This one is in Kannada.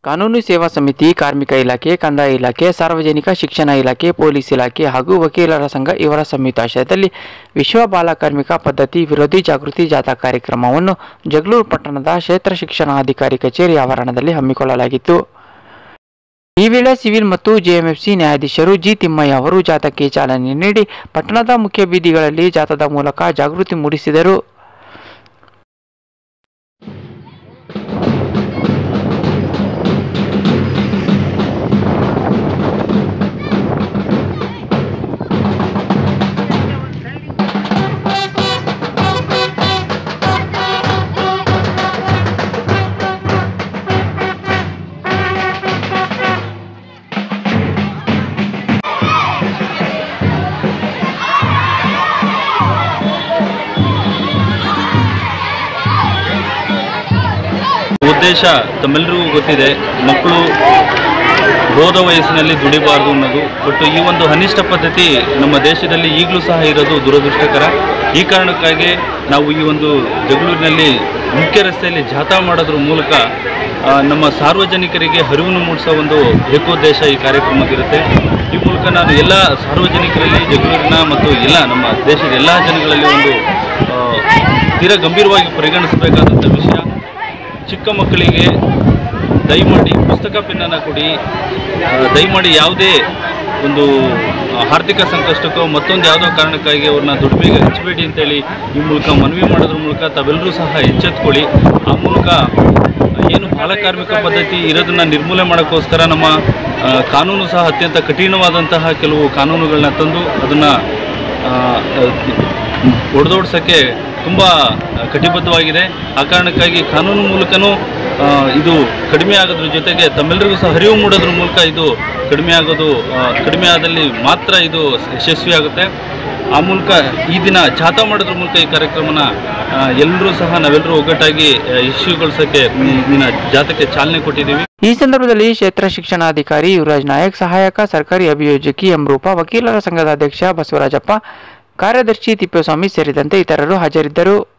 ಕಾನೂನು ಸೇವಾ ಸಮಿತಿ ಕಾರ್ಮಿಕ ಇಲಾಖೆ ಕಂದಾಯ ಇಲಾಖೆ ಸಾರ್ವಜನಿಕ ಶಿಕ್ಷಣ ಇಲಾಖೆ ಪೊಲೀಸ್ ಇಲಾಖೆ ಹಾಗೂ ವಕೀಲರ ಸಂಘ ಇವರ ಸಂಯುಕ್ತಾಶ್ರಯದಲ್ಲಿ ವಿಶ್ವ ಬಾಲ ಕಾರ್ಮಿಕ ಪದ್ಧತಿ ವಿರೋಧಿ ಜಾಗೃತಿ ಜಾಥಾ ಕಾರ್ಯಕ್ರಮವನ್ನು ಜಗಳೂರು ಪಟ್ಟಣದ ಕ್ಷೇತ್ರ ಶಿಕ್ಷಣಾಧಿಕಾರಿ ಕಚೇರಿ ಆವರಣದಲ್ಲಿ ಹಮ್ಮಿಕೊಳ್ಳಲಾಗಿತ್ತು ಈ ವೇಳೆ ಸಿವಿಲ್ ಮತ್ತು ಜೆಎಂಎಫ್ಸಿ ನ್ಯಾಯಾಧೀಶರು ಜಿ ತಿಮ್ಮಯ್ಯ ಅವರು ಜಾಥಾಕ್ಕೆ ಚಾಲನೆ ನೀಡಿ ಪಟ್ಟಣದ ಮುಖ್ಯ ಬೀದಿಗಳಲ್ಲಿ ಜಾಥಾದ ಮೂಲಕ ಜಾಗೃತಿ ಮೂಡಿಸಿದರು ಉದ್ದೇಶ ತಮ್ಮೆಲ್ಲರಿಗೂ ಗೊತ್ತಿದೆ ಮಕ್ಕಳು ಬೋಧ ವಯಸ್ಸಿನಲ್ಲಿ ದುಡಿಬಾರ್ದು ಅನ್ನೋದು ಬಟ್ ಈ ಒಂದು ಅನಿಷ್ಟ ಪದ್ಧತಿ ನಮ್ಮ ದೇಶದಲ್ಲಿ ಈಗಲೂ ಸಹ ಇರೋದು ದುರದೃಷ್ಟಕರ ಈ ಕಾರಣಕ್ಕಾಗಿ ನಾವು ಈ ಒಂದು ಜಗಳೂರಿನಲ್ಲಿ ಮುಖ್ಯ ರಸ್ತೆಯಲ್ಲಿ ಜಾಥಾ ಮಾಡೋದ್ರ ಮೂಲಕ ಆ, ನಮ್ಮ ಸಾರ್ವಜನಿಕರಿಗೆ ಅರಿವನ್ನು ಮೂಡಿಸೋ ಒಂದು ಏಕೋದ್ದೇಶ ಈ ಕಾರ್ಯಕ್ರಮಕ್ಕಿರುತ್ತೆ ಈ ಮೂಲಕ ನಾನು ಎಲ್ಲ ಸಾರ್ವಜನಿಕರಲ್ಲಿ ಜಗಳೂರಿನ ಮತ್ತು ಎಲ್ಲ ನಮ್ಮ ದೇಶದ ಎಲ್ಲ ಜನಗಳಲ್ಲಿ ಒಂದು ಆ, ತೀರಾ ಗಂಭೀರವಾಗಿ ಪರಿಗಣಿಸಬೇಕಾದಂಥ ವಿಷಯ ಚಿಕ್ಕ ಮಕ್ಕಳಿಗೆ ದಯಮಾಡಿ ಪುಸ್ತಕ ಪೆನ್ನನ್ನು ಕೊಡಿ ಆ, ದಯಮಾಡಿ ಯಾವುದೇ ಒಂದು ಆ, ಆರ್ಥಿಕ ಸಂಕಷ್ಟಕ್ಕೋ ಮತ್ತೊಂದು ಯಾವುದೋ ಕಾರಣಕ್ಕಾಗಿ ಅವ್ರನ್ನ ದುಡಿಮೆಗೆ ಹಚ್ಚಬೇಡಿ ಅಂತೇಳಿ ಈ ಮೂಲಕ ಮನವಿ ಮಾಡೋದ್ರ ಮೂಲಕ ತಾವೆಲ್ಲರೂ ಸಹ ಎಚ್ಚೆತ್ಕೊಳ್ಳಿ ಆ ಮೂಲಕ ಏನು ಬಾಲಕಾರ್ಮಿಕ ಪದ್ಧತಿ ಇರೋದನ್ನ ನಿರ್ಮೂಲನೆ ಮಾಡೋಕ್ಕೋಸ್ಕರ ನಮ್ಮ ಆ, ಕಾನೂನು ಸಹ ಅತ್ಯಂತ ಕಠಿಣವಾದಂತಹ ಕೆಲವು ಕಾನೂನುಗಳನ್ನ ತಂದು ಅದನ್ನು ಹೊಡೆದೋಡ್ಸೋಕ್ಕೆ ತುಂಬ ಕಟಿಬದ್ಧವಾಗಿದೆ ಆ ಕಾರಣಕ್ಕಾಗಿ ಕಾನೂನು ಮೂಲಕನೂ ಆ, ಇದು ಕಡಿಮೆ ಆಗೋದ್ರ ಜೊತೆಗೆ ತಮ್ಮೆಲ್ಲರಿಗೂ ಸಹ ಅರಿವು ಮೂಡೋದ್ರ ಮೂಲಕ ಇದು ಕಡಿಮೆ ಆಗೋದು ಆ, ಕಡಿಮೆ ಆದಲ್ಲಿ ಮಾತ್ರ ಇದು ಯಶಸ್ವಿ ಆಗುತ್ತೆ ಆ ಮೂಲಕ ಈ ದಿನ ಜಾಥಾ ಮಾಡೋದ್ರ ಮೂಲಕ ಈ ಕಾರ್ಯಕ್ರಮನ ಎಲ್ಲರೂ ಸಹ ನಾವೆಲ್ಲರೂ ಒಗ್ಗಟ್ಟಾಗಿ ಆ, ಯಶಸ್ವಿಗೊಳಿಸೋಕ್ಕೆ ಈ ದಿನ ಜಾಥಾಕ್ಕೆ ಚಾಲನೆ ಕೊಟ್ಟಿದ್ದೀವಿ ಈ ಸಂದರ್ಭದಲ್ಲಿ ಕ್ಷೇತ್ರ ಶಿಕ್ಷಣಾಧಿಕಾರಿ ಯುವರಾಜ್ ನಾಯಕ್ ಸಹಾಯಕ ಸರ್ಕಾರಿ ಅಭಿಯೋಜಕಿ ಎಂ ರೂಪಾ ವಕೀಲರ ಸಂಘದ ಅಧ್ಯಕ್ಷ ಬಸವರಾಜಪ್ಪ ಕಾರ್ಯದರ್ಶಿ ತಿಪ್ಪೇಸ್ವಾಮಿ ಸೇರಿದಂತೆ ಇತರರು ಹಾಜರಿದ್ದರು